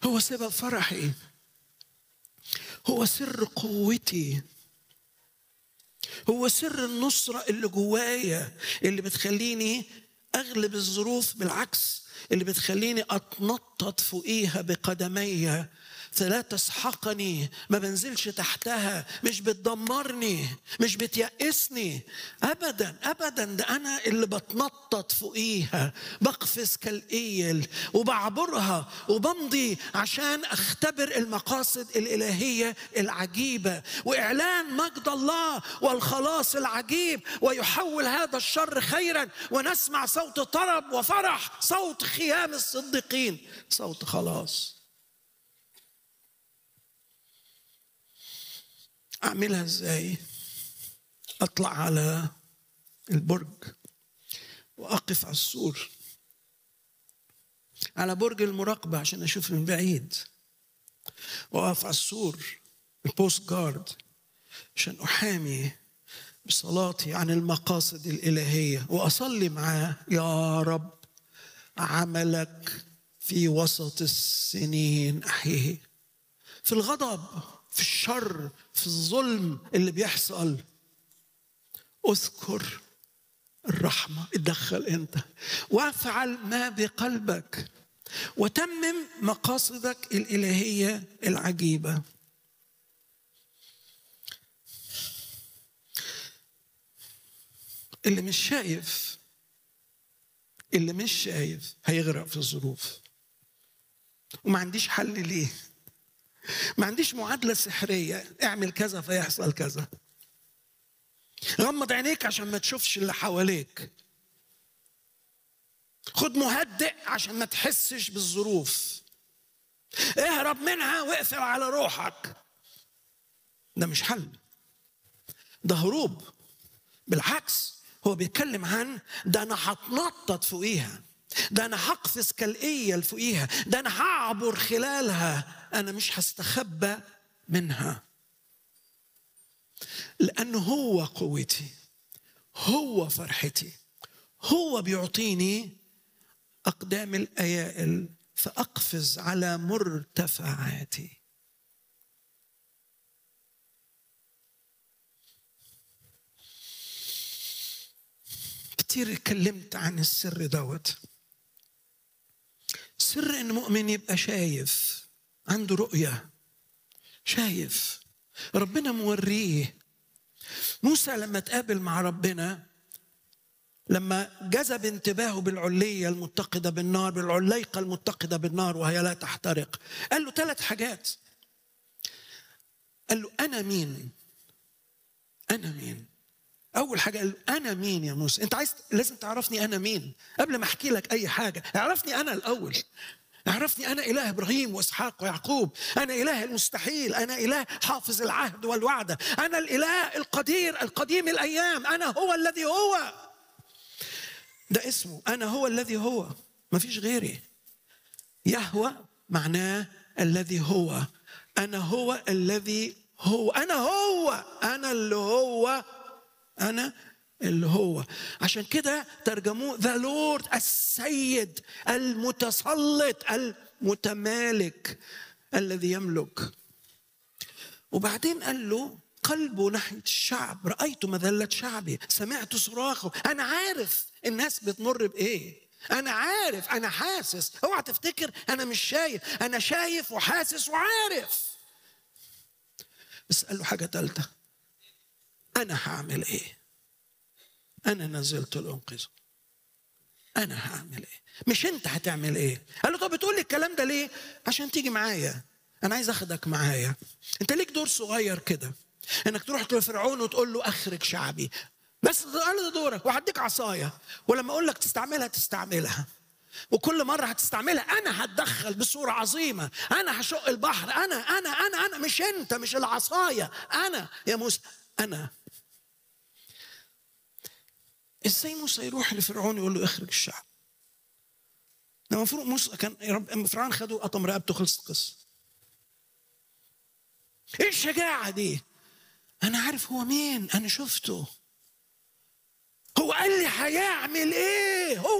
هو سبب فرحي هو سر قوتي هو سر النصرة اللي جوايا اللي بتخليني أغلب الظروف بالعكس اللي بتخليني أتنطط فوقيها بقدمي فلا تسحقني ما بنزلش تحتها مش بتدمرني مش بتيأسني أبدا أبدا ده أنا اللي بتنطط فوقيها بقفز كالإيل وبعبرها وبمضي عشان أختبر المقاصد الإلهية العجيبة وإعلان مجد الله والخلاص العجيب ويحول هذا الشر خيرا ونسمع صوت طرب وفرح صوت خيام الصديقين صوت خلاص اعملها ازاي اطلع على البرج واقف على السور على برج المراقبه عشان اشوف من بعيد واقف على السور البوست جارد عشان احامي بصلاتي عن المقاصد الالهيه واصلي معاه يا رب عملك في وسط السنين احييه في الغضب في الشر في الظلم اللي بيحصل اذكر الرحمة اتدخل انت وافعل ما بقلبك وتمم مقاصدك الإلهية العجيبة اللي مش شايف اللي مش شايف هيغرق في الظروف وما عنديش حل ليه ما عنديش معادلة سحرية اعمل كذا فيحصل كذا غمض عينيك عشان ما تشوفش اللي حواليك خد مهدئ عشان ما تحسش بالظروف اهرب منها واقفل على روحك ده مش حل ده هروب بالعكس هو بيتكلم عن ده انا هتنطط فوقيها ده انا هقفز كالايل فوقيها ده انا هعبر خلالها انا مش هستخبى منها لانه هو قوتي هو فرحتي هو بيعطيني اقدام الايائل فاقفز على مرتفعاتي كتير اتكلمت عن السر دوت سر ان مؤمن يبقى شايف عنده رؤيه شايف ربنا موريه موسى لما تقابل مع ربنا لما جذب انتباهه بالعلية المتقدة بالنار بالعليقة المتقدة بالنار وهي لا تحترق قال له ثلاث حاجات قال له أنا مين أنا مين أول حاجة قال له أنا مين يا موسى أنت عايز لازم تعرفني أنا مين قبل ما أحكي لك أي حاجة اعرفني أنا الأول اعرفني أنا إله إبراهيم وإسحاق ويعقوب أنا إله المستحيل أنا إله حافظ العهد والوعدة أنا الإله القدير القديم الأيام أنا هو الذي هو ده اسمه أنا هو الذي هو ما فيش غيري يهوى معناه الذي هو أنا هو الذي هو أنا هو أنا اللي هو أنا اللي هو عشان كده ترجموه ذا لورد السيد المتسلط المتمالك الذي يملك وبعدين قال له قلبه ناحية الشعب رأيت مذلة شعبي سمعت صراخه أنا عارف الناس بتمر بإيه أنا عارف أنا حاسس اوعى تفتكر أنا مش شايف أنا شايف وحاسس وعارف بس قال له حاجة تالتة أنا هعمل إيه أنا نزلت الأنقذة أنا هعمل إيه مش أنت هتعمل إيه قال له طب بتقول لي الكلام ده ليه عشان تيجي معايا أنا عايز أخدك معايا أنت ليك دور صغير كده انك تروح لفرعون وتقول له اخرج شعبي بس قال ده دورك وهديك عصايه ولما اقول لك تستعملها تستعملها وكل مره هتستعملها انا هتدخل بصوره عظيمه انا هشق البحر انا انا انا انا مش انت مش العصايه انا يا موسى انا ازاي موسى يروح لفرعون يقول له اخرج الشعب ده المفروض موسى كان رب فرعون خده قطم رقبته خلصت القصه ايه الشجاعه دي انا عارف هو مين انا شفته هو قال لي هيعمل ايه هو